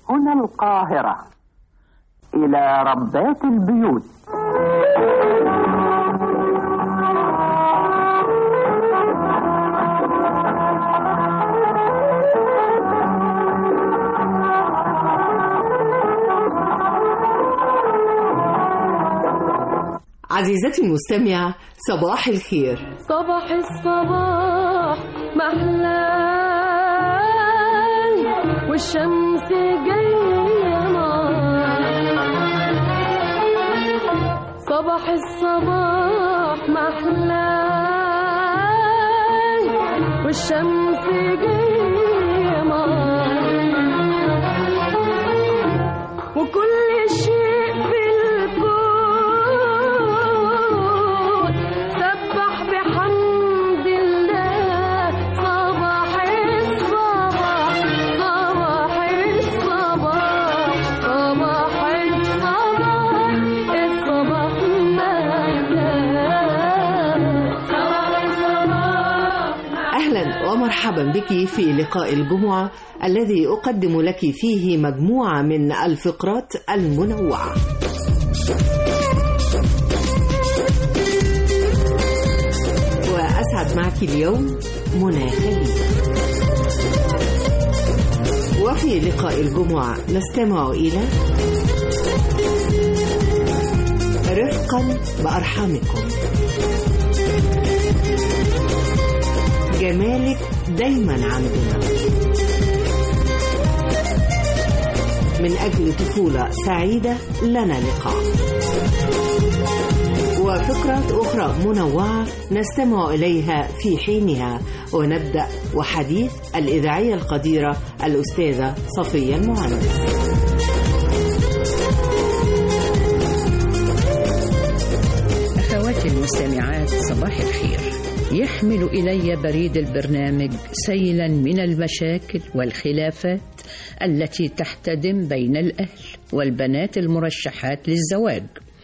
هنا القاهرة إلى ربات البيوت عزيزتي المستمعة صباح الخير صباح الصباح محلى والشمس جاية نار صباح الصباح محلى والشمس جاية نار وكل شيء في الكون سبح بحمد الله صباح الصباح صباح الصباح صباح الصباح الصباح مهلا صباح الصباح أهلا ومرحبا بك في لقاء الجمعة الذي أقدم لك فيه مجموعة من الفقرات المنوعة وأسعد معك اليوم منى خليل وفي لقاء الجمعة نستمع إلى رفقا بأرحامكم جمالك دايما عندنا من أجل طفولة سعيدة لنا لقاء وفقرات أخرى منوعة نستمع إليها في حينها ونبدأ وحديث الإذاعية القديرة الأستاذة صفية المهندس أخواتي المستمعات صباح الخير يحمل إلي بريد البرنامج سيلا من المشاكل والخلافات التي تحتدم بين الأهل والبنات المرشحات للزواج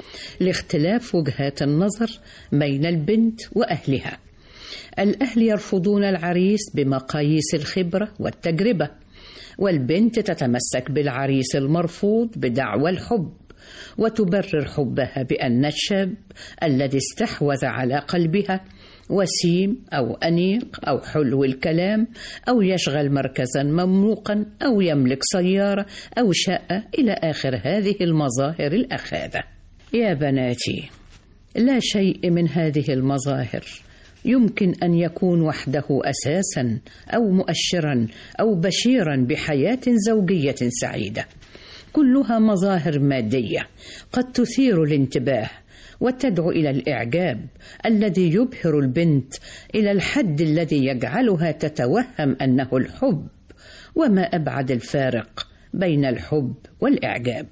لاختلاف وجهات النظر بين البنت وأهلها الأهل يرفضون العريس بمقاييس الخبرة والتجربة والبنت تتمسك بالعريس المرفوض بدعوى الحب وتبرر حبها بأن الشاب الذي استحوذ على قلبها وسيم أو أنيق أو حلو الكلام أو يشغل مركزا مملوقا أو يملك سيارة أو شقة إلى آخر هذه المظاهر الأخاذة يا بناتي لا شيء من هذه المظاهر يمكن أن يكون وحده أساسا أو مؤشرا أو بشيرا بحياة زوجية سعيدة كلها مظاهر مادية قد تثير الانتباه وتدعو الى الاعجاب الذي يبهر البنت الى الحد الذي يجعلها تتوهم انه الحب وما ابعد الفارق بين الحب والاعجاب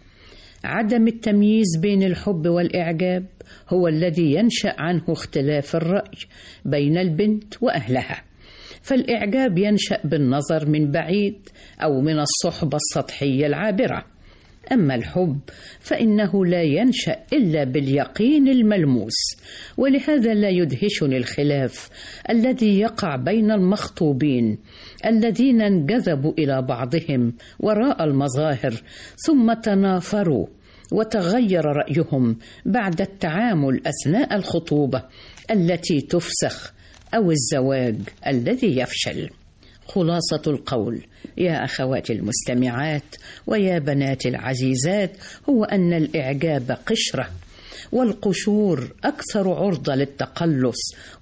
عدم التمييز بين الحب والاعجاب هو الذي ينشا عنه اختلاف الراي بين البنت واهلها فالاعجاب ينشا بالنظر من بعيد او من الصحبه السطحيه العابره اما الحب فانه لا ينشا الا باليقين الملموس ولهذا لا يدهشني الخلاف الذي يقع بين المخطوبين الذين انجذبوا الى بعضهم وراء المظاهر ثم تنافروا وتغير رايهم بعد التعامل اثناء الخطوبه التي تفسخ او الزواج الذي يفشل خلاصة القول يا أخواتي المستمعات ويا بناتي العزيزات هو أن الإعجاب قشرة والقشور أكثر عرضة للتقلص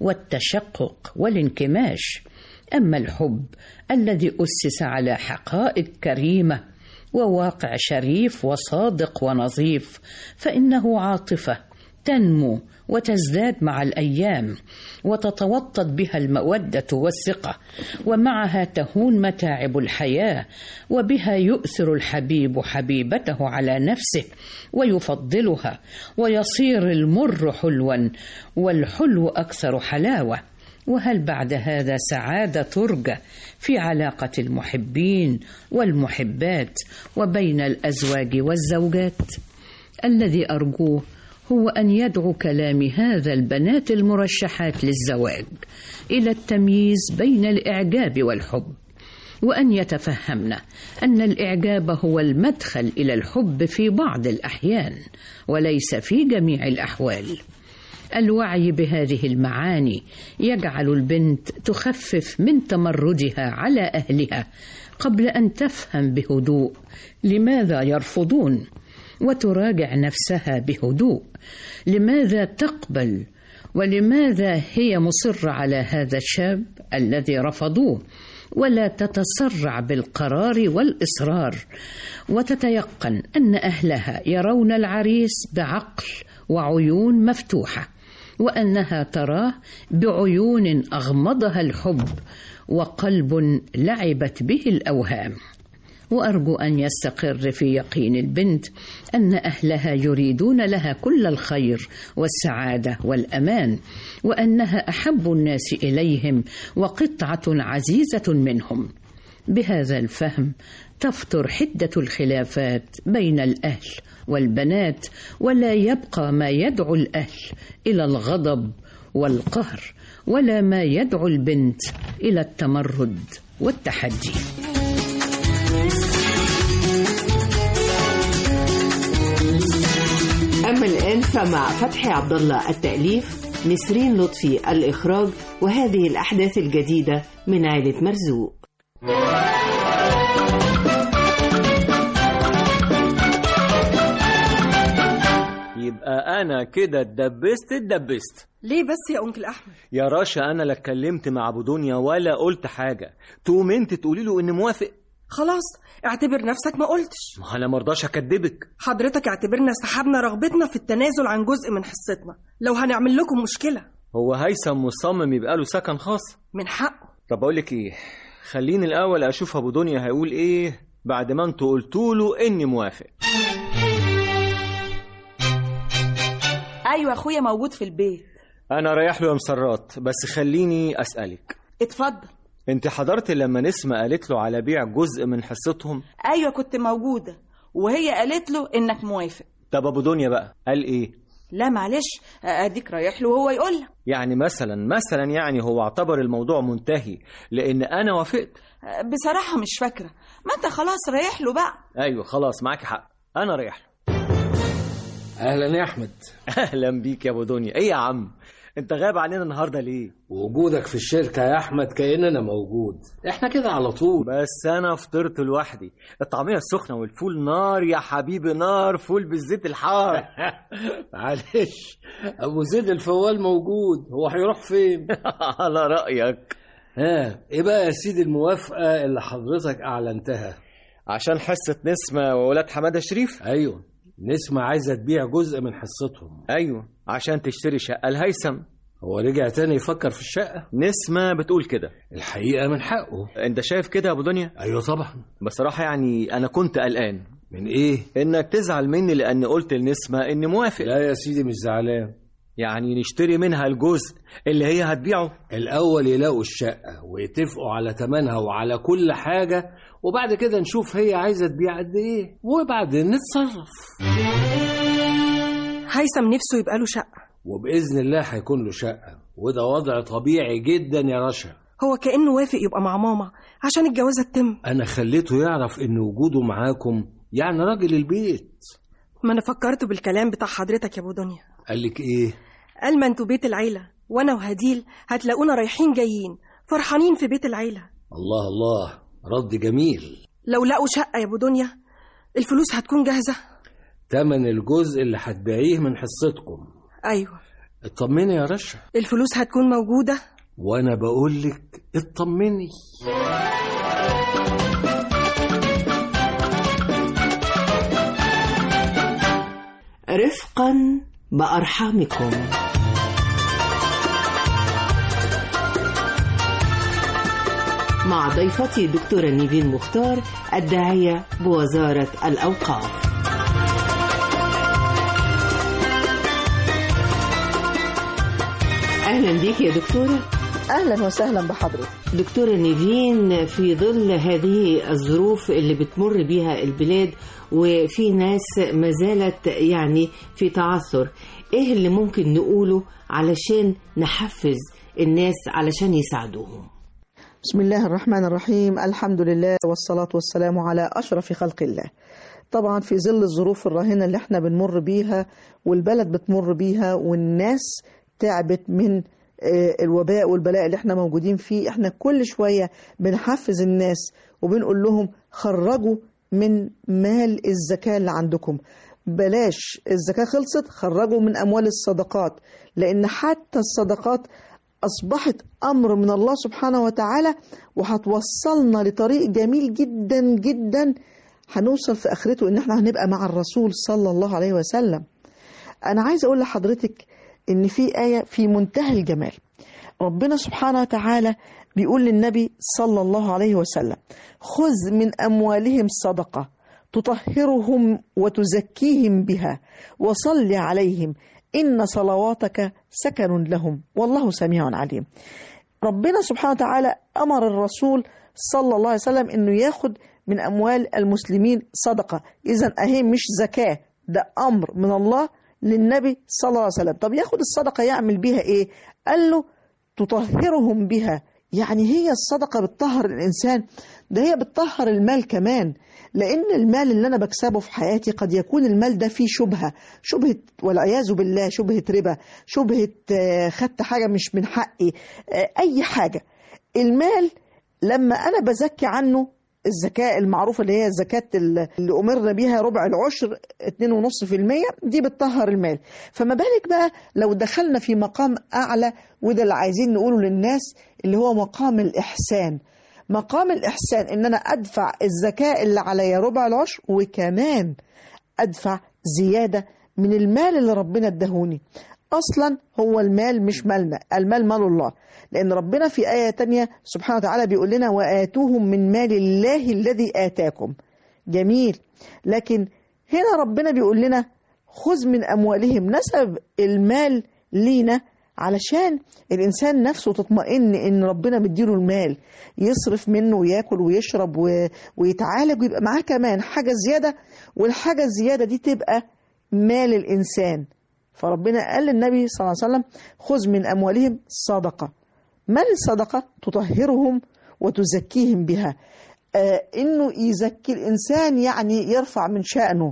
والتشقق والانكماش أما الحب الذي أسس على حقائق كريمة وواقع شريف وصادق ونظيف فإنه عاطفة تنمو وتزداد مع الايام وتتوطد بها الموده والثقه ومعها تهون متاعب الحياه وبها يؤثر الحبيب حبيبته على نفسه ويفضلها ويصير المر حلوا والحلو اكثر حلاوه وهل بعد هذا سعاده ترجى في علاقه المحبين والمحبات وبين الازواج والزوجات الذي ارجوه هو ان يدعو كلام هذا البنات المرشحات للزواج الى التمييز بين الاعجاب والحب وأن يتفهمن أن الإعجاب هو المدخل إلى الحب في بعض الأحيان وليس في جميع الأحوال الوعي بهذه المعاني يجعل البنت تخفف من تمردها على اهلها قبل ان تفهم بهدوء لماذا يرفضون وتراجع نفسها بهدوء لماذا تقبل ولماذا هي مصره على هذا الشاب الذي رفضوه ولا تتسرع بالقرار والاصرار وتتيقن ان اهلها يرون العريس بعقل وعيون مفتوحه وانها تراه بعيون اغمضها الحب وقلب لعبت به الاوهام وارجو ان يستقر في يقين البنت ان اهلها يريدون لها كل الخير والسعاده والامان وانها احب الناس اليهم وقطعه عزيزه منهم بهذا الفهم تفتر حده الخلافات بين الاهل والبنات ولا يبقى ما يدعو الاهل الى الغضب والقهر ولا ما يدعو البنت الى التمرد والتحدي أما الآن فمع فتحي عبد الله التأليف نسرين لطفي الإخراج وهذه الأحداث الجديدة من عائلة مرزوق يبقى انا كده اتدبست اتدبست ليه بس يا أنكل أحمد يا راشا انا لا اتكلمت مع ابو دنيا ولا قلت حاجه تقوم انت تقولي له اني موافق خلاص اعتبر نفسك ما قلتش ما انا مرضاش اكدبك حضرتك اعتبرنا سحبنا رغبتنا في التنازل عن جزء من حصتنا لو هنعمل لكم مشكلة هو هيثم مصمم يبقى له سكن خاص من حقه طب اقول لك ايه خليني الاول اشوف ابو دنيا هيقول ايه بعد ما انتوا قلتوا له اني موافق ايوه اخويا موجود في البيت انا رايح له يا مسرات بس خليني اسالك اتفضل انت حضرت لما نسمة قالت له على بيع جزء من حصتهم ايوه كنت موجوده وهي قالت له انك موافق طب ابو دنيا بقى قال ايه لا معلش اديك رايح له وهو يقول لك يعني مثلا مثلا يعني هو اعتبر الموضوع منتهي لان انا وافقت بصراحه مش فاكره ما انت خلاص رايح له بقى ايوه خلاص معاك حق انا رايح له اهلا يا احمد اهلا بيك يا ابو دنيا ايه يا عم انت غايب علينا النهارده ليه وجودك في الشركه يا احمد كاننا موجود احنا كده على طول بس انا فطرت لوحدي الطعميه السخنه والفول نار يا حبيبي نار فول بالزيت الحار معلش ابو زيد الفوال موجود هو هيروح فين على رايك ها ايه بقى يا سيدي الموافقه اللي حضرتك اعلنتها عشان حصه نسمه وولاد حماده شريف ايوه نسمة عايزه تبيع جزء من حصتهم ايوه عشان تشتري شقه الهيثم هو رجع تاني يفكر في الشقه نسمه بتقول كده الحقيقه من حقه انت شايف كده يا ابو دنيا ايوه طبعا بصراحه يعني انا كنت قلقان من ايه انك تزعل مني لاني قلت لنسمه اني موافق لا يا سيدي مش زعلان يعني نشتري منها الجزء اللي هي هتبيعه الاول يلاقوا الشقه ويتفقوا على ثمنها وعلى كل حاجه وبعد كده نشوف هي عايزه تبيع قد ايه وبعدين نتصرف هيثم نفسه يبقى له شقة وباذن الله هيكون له شقه وده وضع طبيعي جدا يا رشا هو كأنه وافق يبقى مع ماما عشان الجوازة تتم انا خليته يعرف ان وجوده معاكم يعني راجل البيت ما أنا فكرت بالكلام بتاع حضرتك يا أبو دنيا قال لك ايه قال ما انتوا بيت العيلة وأنا وهديل هتلاقونا رايحين جايين فرحانين في بيت العيلة الله الله رد جميل لو لقوا شقة يا أبو دنيا الفلوس هتكون جاهزة تمن الجزء اللي هتبيعيه من حصتكم أيوة اطمني يا رشا الفلوس هتكون موجودة وانا بقول لك اطمني رفقا بأرحامكم مع ضيفتي دكتورة نيفين مختار الداعية بوزارة الأوقاف أهلا بك يا دكتورة اهلا وسهلا بحضرتك دكتورة نيفين في ظل هذه الظروف اللي بتمر بيها البلاد وفي ناس ما زالت يعني في تعثر ايه اللي ممكن نقوله علشان نحفز الناس علشان يساعدوهم بسم الله الرحمن الرحيم الحمد لله والصلاة والسلام على أشرف خلق الله طبعا في ظل الظروف الراهنة اللي احنا بنمر بيها والبلد بتمر بيها والناس تعبت من آه، الوباء والبلاء اللي احنا موجودين فيه احنا كل شوية بنحفز الناس وبنقول لهم خرجوا من مال الزكاة اللي عندكم بلاش الزكاة خلصت خرجوا من أموال الصدقات لأن حتى الصدقات أصبحت أمر من الله سبحانه وتعالى وهتوصلنا لطريق جميل جدا جدا هنوصل في آخرته إن احنا هنبقى مع الرسول صلى الله عليه وسلم أنا عايز أقول لحضرتك إن في آية في منتهى الجمال ربنا سبحانه وتعالى بيقول للنبي صلى الله عليه وسلم خذ من أموالهم صدقة تطهرهم وتزكيهم بها وصل عليهم إن صلواتك سكن لهم والله سميع عليم ربنا سبحانه وتعالى أمر الرسول صلى الله عليه وسلم أنه ياخد من أموال المسلمين صدقة إذا أهي مش زكاة ده أمر من الله للنبي صلى الله عليه وسلم طب ياخد الصدقة يعمل بيها إيه قال له تطهرهم بها يعني هي الصدقة بتطهر الإنسان ده هي بتطهر المال كمان لأن المال اللي أنا بكسبه في حياتي قد يكون المال ده فيه شبهة شبهة والعياذ بالله شبهة ربا شبهة آه، خدت حاجة مش من حقي آه، أي حاجة المال لما أنا بزكي عنه الزكاة المعروفة اللي هي الزكاة اللي أمرنا بيها ربع العشر 2.5% دي بتطهر المال فما بالك بقى لو دخلنا في مقام أعلى وده اللي عايزين نقوله للناس اللي هو مقام الإحسان مقام الإحسان إن أنا أدفع الزكاة اللي عليا ربع العشر وكمان أدفع زيادة من المال اللي ربنا ادهوني أصلا هو المال مش مالنا المال مال الله لأن ربنا في آية تانية سبحانه وتعالى بيقول لنا وآتوهم من مال الله الذي آتاكم جميل لكن هنا ربنا بيقول لنا خذ من أموالهم نسب المال لينا علشان الإنسان نفسه تطمئن إن ربنا مديله المال يصرف منه وياكل ويشرب و... ويتعالج ويبقى معاه كمان حاجة زيادة والحاجة الزيادة دي تبقى مال الإنسان فربنا قال للنبي صلى الله عليه وسلم خذ من أموالهم صدقة مال الصدقة تطهرهم وتزكيهم بها آه إنه يزكي الإنسان يعني يرفع من شأنه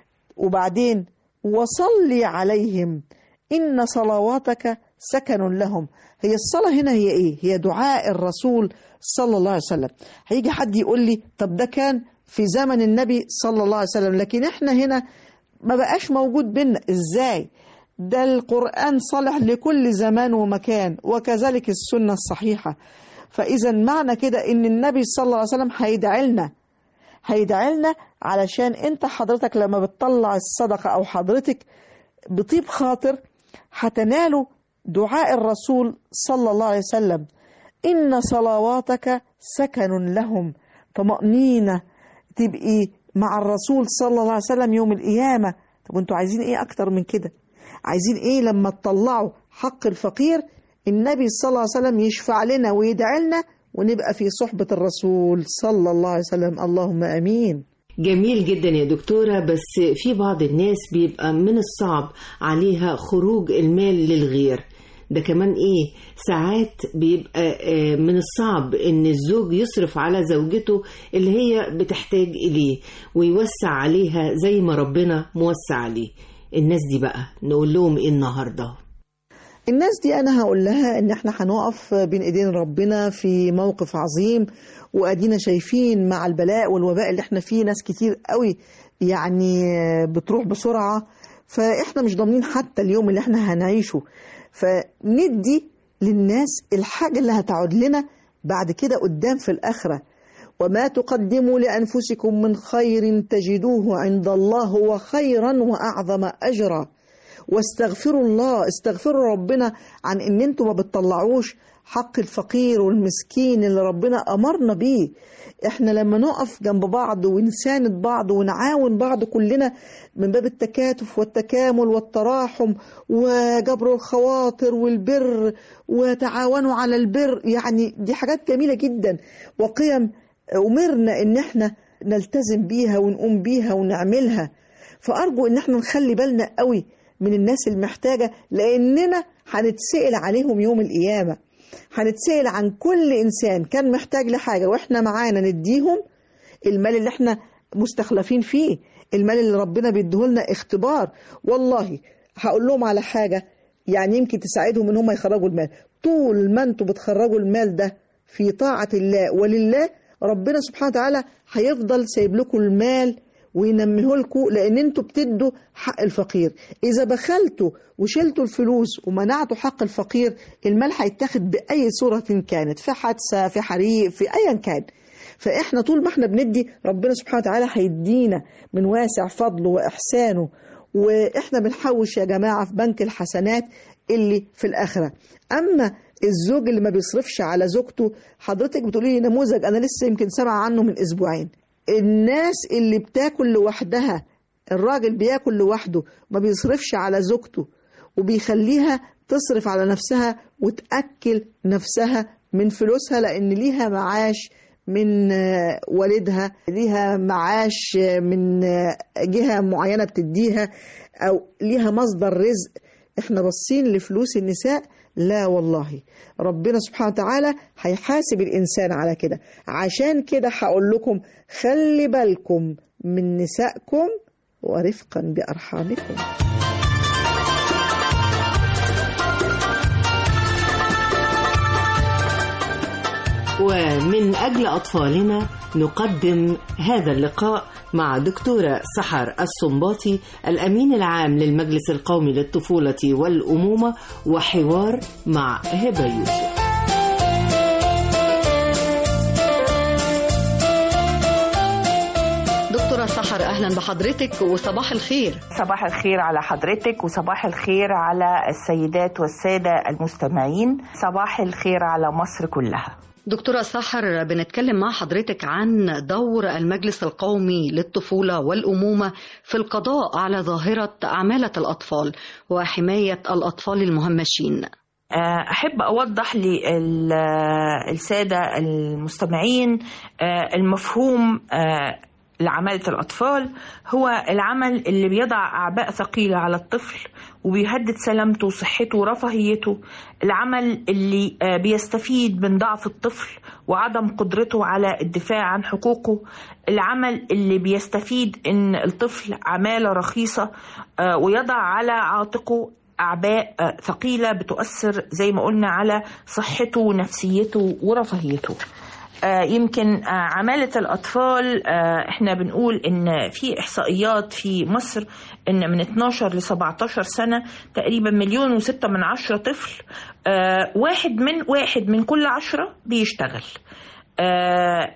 وبعدين وصلي عليهم إن صلواتك سكن لهم هي الصلاة هنا هي إيه؟ هي دعاء الرسول صلى الله عليه وسلم هيجي حد يقول لي طب ده كان في زمن النبي صلى الله عليه وسلم لكن إحنا هنا ما بقاش موجود بينا إزاي؟ ده القرآن صالح لكل زمان ومكان وكذلك السنة الصحيحة فإذا معنى كده إن النبي صلى الله عليه وسلم هيدعي لنا هيدعي لنا علشان أنت حضرتك لما بتطلع الصدقة أو حضرتك بطيب خاطر هتنالوا دعاء الرسول صلى الله عليه وسلم إن صلواتك سكن لهم طمأنينة تبقي مع الرسول صلى الله عليه وسلم يوم القيامة طب انتوا عايزين ايه اكتر من كده عايزين ايه لما تطلعوا حق الفقير النبي صلى الله عليه وسلم يشفع لنا ويدعي لنا ونبقى في صحبة الرسول صلى الله عليه وسلم اللهم امين جميل جدا يا دكتورة بس في بعض الناس بيبقى من الصعب عليها خروج المال للغير ده كمان ايه ساعات بيبقى آه، من الصعب ان الزوج يصرف على زوجته اللي هي بتحتاج اليه ويوسع عليها زي ما ربنا موسع عليه الناس دي بقى نقول لهم ايه النهارده الناس دي انا هقول لها ان احنا هنقف بين ايدين ربنا في موقف عظيم وادينا شايفين مع البلاء والوباء اللي احنا فيه ناس كتير قوي يعني بتروح بسرعة فاحنا مش ضامنين حتى اليوم اللي احنا هنعيشه فندي للناس الحاجة اللي هتعود لنا بعد كده قدام في الآخرة وما تقدموا لأنفسكم من خير تجدوه عند الله هو خيرا وأعظم أجرا واستغفروا الله استغفروا ربنا عن ان انتوا ما بتطلعوش حق الفقير والمسكين اللي ربنا امرنا بيه احنا لما نقف جنب بعض ونساند بعض ونعاون بعض كلنا من باب التكاتف والتكامل والتراحم وجبر الخواطر والبر وتعاونوا على البر يعني دي حاجات جميلة جدا وقيم أمرنا إن احنا نلتزم بيها ونقوم بيها ونعملها فأرجو إن احنا نخلي بالنا قوي من الناس المحتاجة لأننا هنتسأل عليهم يوم القيامة هنتسأل عن كل إنسان كان محتاج لحاجة وإحنا معانا نديهم المال اللي إحنا مستخلفين فيه المال اللي ربنا بيديهولنا اختبار والله هقول لهم على حاجة يعني يمكن تساعدهم ان هم يخرجوا المال طول ما انتوا بتخرجوا المال ده في طاعة الله ولله ربنا سبحانه وتعالى هيفضل سايب لكم المال وينميه لكم لان انتوا بتدوا حق الفقير اذا بخلتوا وشلتوا الفلوس ومنعتوا حق الفقير المال هيتاخد باي صورة كانت في حادثة في حريق في ايا كان فاحنا طول ما احنا بندي ربنا سبحانه وتعالى هيدينا من واسع فضله واحسانه واحنا بنحوش يا جماعه في بنك الحسنات اللي في الاخره اما الزوج اللي ما بيصرفش على زوجته حضرتك بتقولي لي نموذج انا لسه يمكن سامعه عنه من اسبوعين الناس اللي بتاكل لوحدها الراجل بياكل لوحده ما بيصرفش على زوجته وبيخليها تصرف على نفسها وتاكل نفسها من فلوسها لان ليها معاش من آه، والدها ليها معاش آه، من آه، جهة معينة بتديها أو ليها مصدر رزق احنا باصين لفلوس النساء لا والله ربنا سبحانه وتعالى هيحاسب الإنسان على كده عشان كده هقول لكم خلي بالكم من نسائكم ورفقا بأرحامكم ومن أجل أطفالنا نقدم هذا اللقاء مع دكتورة سحر الصنباطي الأمين العام للمجلس القومي للطفولة والأمومة وحوار مع هبة يوسف دكتورة سحر أهلا بحضرتك وصباح الخير صباح الخير على حضرتك وصباح الخير على السيدات والسادة المستمعين صباح الخير على مصر كلها دكتورة سحر بنتكلم مع حضرتك عن دور المجلس القومي للطفولة والأمومة في القضاء على ظاهرة عمالة الأطفال وحماية الأطفال المهمشين أحب أوضح للسادة المستمعين آه، المفهوم آه، لعمالة الأطفال هو العمل اللي بيضع أعباء ثقيلة على الطفل وبيهدد سلامته وصحته ورفاهيته العمل اللي آه، بيستفيد من ضعف الطفل وعدم قدرته على الدفاع عن حقوقه العمل اللي بيستفيد ان الطفل عمالة رخيصة آه، ويضع على عاتقه أعباء آه، ثقيلة بتؤثر زي ما قلنا على صحته ونفسيته ورفاهيته آه، يمكن آه، عمالة الأطفال آه، احنا بنقول إن في إحصائيات في مصر إن من 12 ل 17 سنة تقريبا مليون وستة من عشرة طفل آه، واحد من واحد من كل عشرة بيشتغل آه،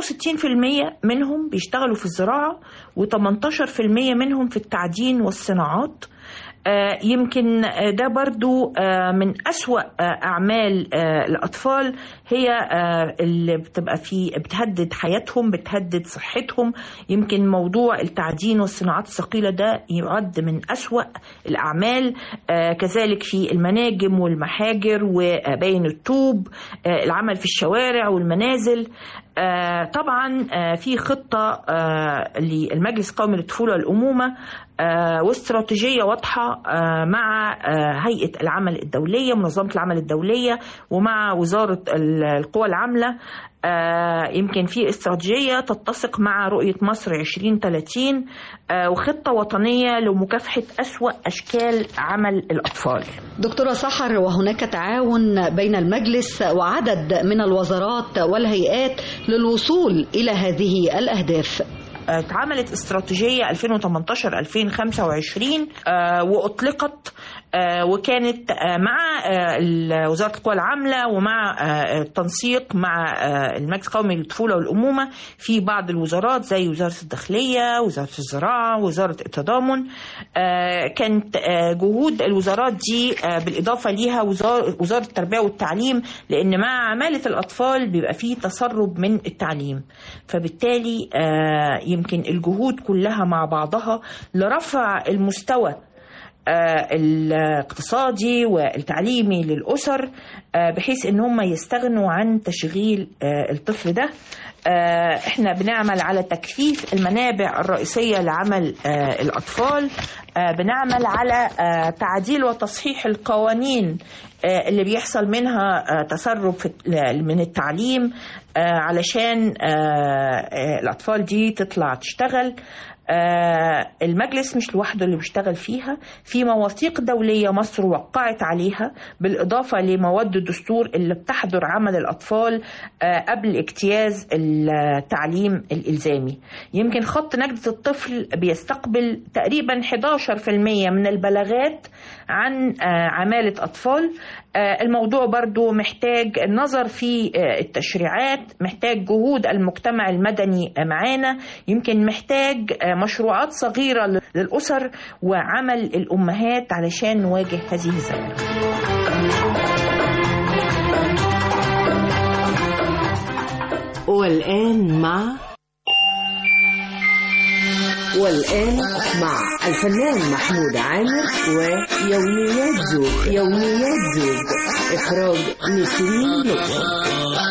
63% منهم بيشتغلوا في الزراعة و18% منهم في التعدين والصناعات آه، يمكن آه، ده برضو آه، من أسوأ آه، أعمال آه، الأطفال هي آه، اللي بتبقى في بتهدد حياتهم بتهدد صحتهم يمكن موضوع التعدين والصناعات الثقيلة ده يعد من أسوأ الأعمال آه، كذلك في المناجم والمحاجر وبين الطوب آه، العمل في الشوارع والمنازل آه، طبعا آه، في خطة آه، للمجلس القومي للطفولة والأمومة آه، واستراتيجية واضحة آه، مع آه، هيئة العمل الدولية منظمة العمل الدولية ومع وزارة ال- القوى العاملة آه، يمكن في استراتيجية تتسق مع رؤية مصر 2030 آه، وخطة وطنية لمكافحة أسوأ أشكال عمل الأطفال دكتورة سحر وهناك تعاون بين المجلس وعدد من الوزارات والهيئات للوصول إلى هذه الأهداف اتعملت استراتيجية 2018 2025 آه، واطلقت آه، وكانت آه، مع آه، ال- وزارة القوى العاملة ومع آه، التنسيق مع آه، المجلس القومي للطفولة والأمومة في بعض الوزارات زي وزارة الداخلية وزارة الزراعة وزارة التضامن آه، كانت آه، جهود الوزارات دي آه، بالإضافة ليها وزار- وزارة التربية والتعليم لأن مع عمالة الأطفال بيبقى فيه تسرب من التعليم فبالتالي آه، يمكن الجهود كلها مع بعضها لرفع المستوى آه، الاقتصادي والتعليمي للأسر آه، بحيث ان هم يستغنوا عن تشغيل آه، الطفل ده آه، احنا بنعمل على تكثيف المنابع الرئيسية لعمل آه، الأطفال آه، بنعمل على آه، تعديل وتصحيح القوانين آه، اللي بيحصل منها آه، تسرب في من التعليم آه، علشان آه، آه، الأطفال دي تطلع تشتغل آه، المجلس مش لوحده اللي بيشتغل فيها في مواثيق دولية مصر وقعت عليها بالإضافة لمواد الدستور اللي بتحظر عمل الأطفال آه، قبل اجتياز التعليم الإلزامي يمكن خط نجدة الطفل بيستقبل تقريبا 11% من البلاغات عن آه، عمالة أطفال آه، الموضوع برضو محتاج النظر في آه، التشريعات محتاج جهود المجتمع المدني آه، معانا يمكن محتاج آه، مشروعات صغيرة للأسر وعمل الأمهات علشان نواجه هذه الظاهرة والآن مع والآن مع الفنان محمود عامر ويوميات زوج يوميات زوج إخراج نسرين لطفي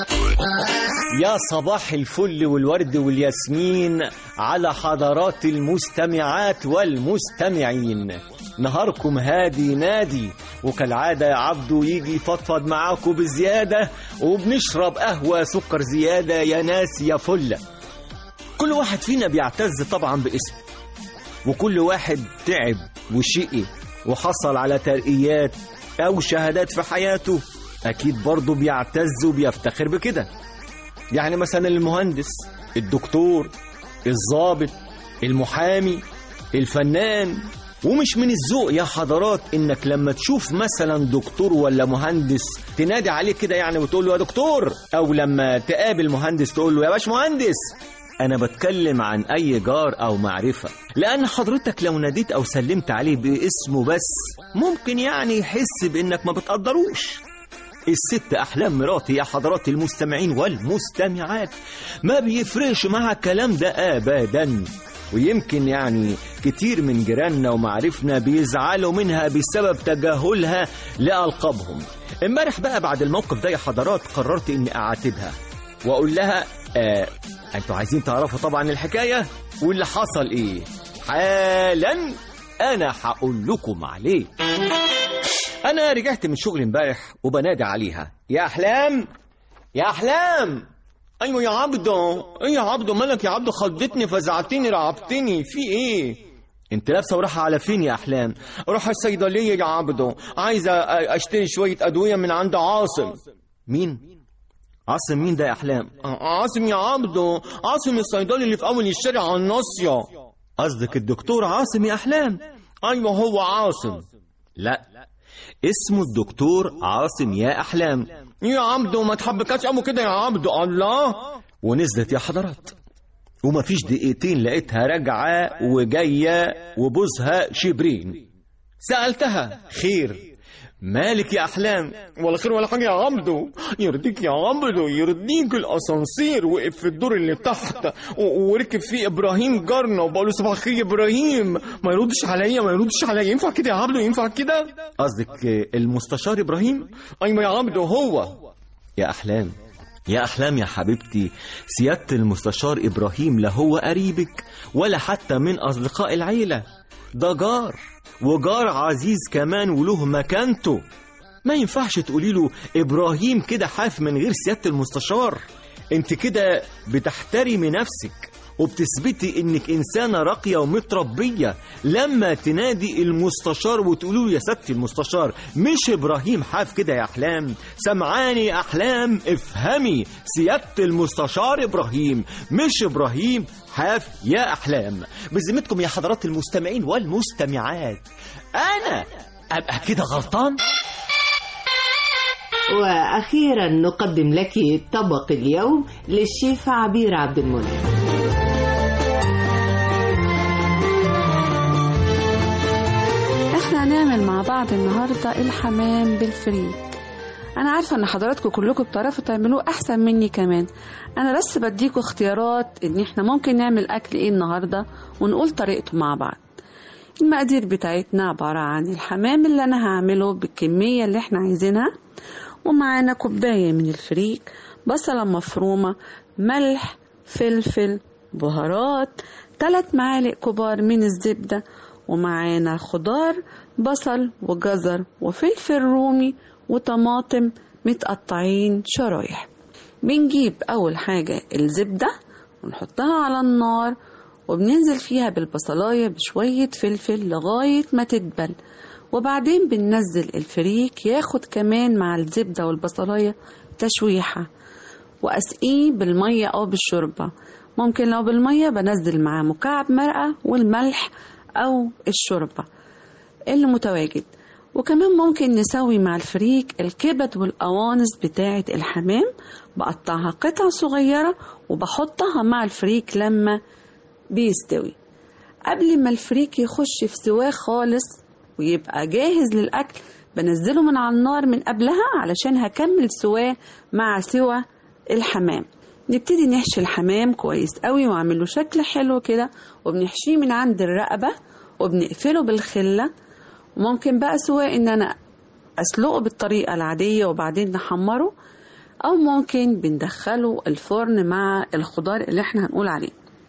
يا صباح الفل والورد والياسمين على حضرات المستمعات والمستمعين نهاركم هادي نادي وكالعادة يا عبدو يجي يفضفض معاكم بزيادة وبنشرب قهوة سكر زيادة يا ناس يا فلة كل واحد فينا بيعتز طبعا باسمه وكل واحد تعب وشقي وحصل على ترقيات أو شهادات في حياته أكيد برضه بيعتز وبيفتخر بكده يعني مثلا المهندس الدكتور الضابط المحامي الفنان ومش من الذوق يا حضرات انك لما تشوف مثلا دكتور ولا مهندس تنادي عليه كده يعني وتقول له يا دكتور او لما تقابل مهندس تقول له يا باش مهندس انا بتكلم عن اي جار او معرفة لان حضرتك لو ناديت او سلمت عليه باسمه بس ممكن يعني يحس بانك ما بتقدروش الست احلام مراتي يا حضرات المستمعين والمستمعات ما بيفرقش مع الكلام ده ابدا ويمكن يعني كتير من جيراننا ومعارفنا بيزعلوا منها بسبب تجاهلها لألقابهم امبارح بقى بعد الموقف ده يا حضرات قررت اني اعاتبها واقول لها آه انتوا عايزين تعرفوا طبعا الحكايه واللي حصل ايه حالا انا هقول لكم عليه انا رجعت من شغل امبارح وبنادي عليها يا احلام يا احلام ايوه يا عبدو ايه يا عبدو مالك يا عبدو خضتني فزعتني رعبتني في ايه انت لابسه ورايحه على فين يا احلام اروح الصيدليه يا عبدو عايزه اشتري شويه ادويه من عند عاصم مين عاصم مين ده يا احلام عاصم يا عبدو عاصم الصيدلي اللي في اول الشارع على الناصيه قصدك الدكتور عاصم يا احلام ايوه هو عاصم لا اسمه الدكتور عاصم يا احلام يا عبدو ما تحبكاش ابو كده يا عبدو الله ونزلت يا حضرات وما فيش دقيقتين لقيتها راجعه وجايه وبوزها شبرين سالتها خير مالك يا احلام ولا خير ولا حاجه يا عبدو يرضيك يا عبدو يرضيك الاسانسير وقف في الدور اللي تحت و- وركب فيه ابراهيم جارنا وبقول له صباح الخير يا ابراهيم ما يردش عليا ما يردش عليا ينفع كده يا عبدو ينفع كده قصدك المستشار ابراهيم ايوه يا عبدو هو يا احلام يا احلام يا حبيبتي سياده المستشار ابراهيم لا هو قريبك ولا حتى من اصدقاء العيله ده جار وجار عزيز كمان وله مكانته ما ينفعش تقولي له ابراهيم كده حاف من غير سياده المستشار انت كده بتحترمي نفسك وبتثبتي انك انسانه راقيه ومتربيه لما تنادي المستشار وتقولوا له يا ستي المستشار مش ابراهيم حاف كده يا احلام سمعاني يا احلام افهمي سياده المستشار ابراهيم مش ابراهيم حاف يا احلام بذمتكم يا حضرات المستمعين والمستمعات انا ابقى كده غلطان وأخيرا نقدم لك طبق اليوم للشيف عبير عبد المنعم احنا هنعمل مع بعض النهارده الحمام بالفريك انا عارفه ان حضراتكم كلكم بتعرفوا تعملوه احسن مني كمان انا بس بديكوا اختيارات ان احنا ممكن نعمل اكل ايه النهارده ونقول طريقته مع بعض المقادير بتاعتنا عبارة عن الحمام اللي أنا هعمله بالكمية اللي احنا عايزينها ومعانا كوباية من الفريك بصلة مفرومة ملح فلفل بهارات ثلاث معالق كبار من الزبدة ومعانا خضار بصل وجزر وفلفل رومي وطماطم متقطعين شرايح بنجيب أول حاجة الزبدة ونحطها على النار وبننزل فيها بالبصلاية بشوية فلفل لغاية ما تدبل وبعدين بننزل الفريك ياخد كمان مع الزبدة والبصلاية تشويحة وأسقيه بالمية أو بالشوربة ممكن لو بالمية بنزل معاه مكعب مرقة والملح أو الشوربة اللي متواجد وكمان ممكن نسوي مع الفريك الكبد والقوانص بتاعة الحمام بقطعها قطع صغيرة وبحطها مع الفريك لما بيستوي قبل ما الفريك يخش في سواه خالص ويبقى جاهز للأكل بنزله من على النار من قبلها علشان هكمل سواه مع سوى الحمام نبتدي نحشي الحمام كويس قوي واعمله شكل حلو كده وبنحشيه من عند الرقبة وبنقفله بالخلة وممكن بقى سواء ان انا اسلقه بالطريقة العادية وبعدين نحمره او ممكن بندخله الفرن مع الخضار اللي احنا هنقول عليه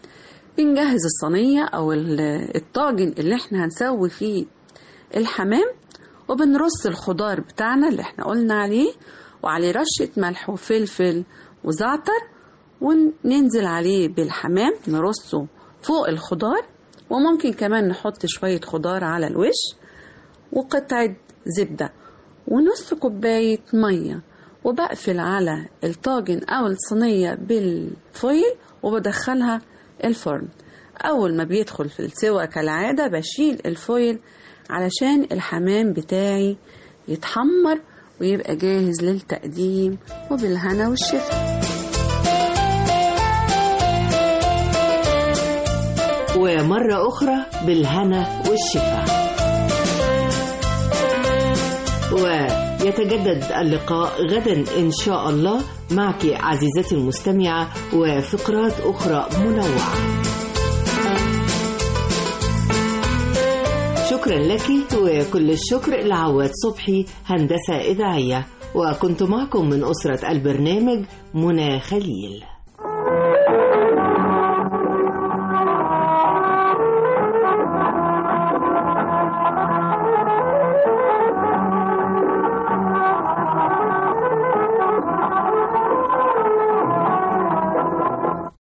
بنجهز الصينية او الطاجن اللي احنا هنسوي فيه الحمام وبنرص الخضار بتاعنا اللي احنا قلنا عليه وعليه رشة ملح وفلفل وزعتر وننزل عليه بالحمام نرصه فوق الخضار وممكن كمان نحط شوية خضار على الوش وقطعة زبدة ونص كوباية مية وبقفل على الطاجن أو الصينية بالفويل وبدخلها الفرن أول ما بيدخل في السوا كالعادة بشيل الفويل علشان الحمام بتاعي يتحمر ويبقى جاهز للتقديم وبالهنا والشفا ومرة أخرى بالهنا والشفا ويتجدد اللقاء غدا إن شاء الله معك عزيزتي المستمعة وفقرات أخرى منوعة شكرا لك وكل الشكر لعواد صبحي هندسة إذاعية وكنت معكم من أسرة البرنامج منى خليل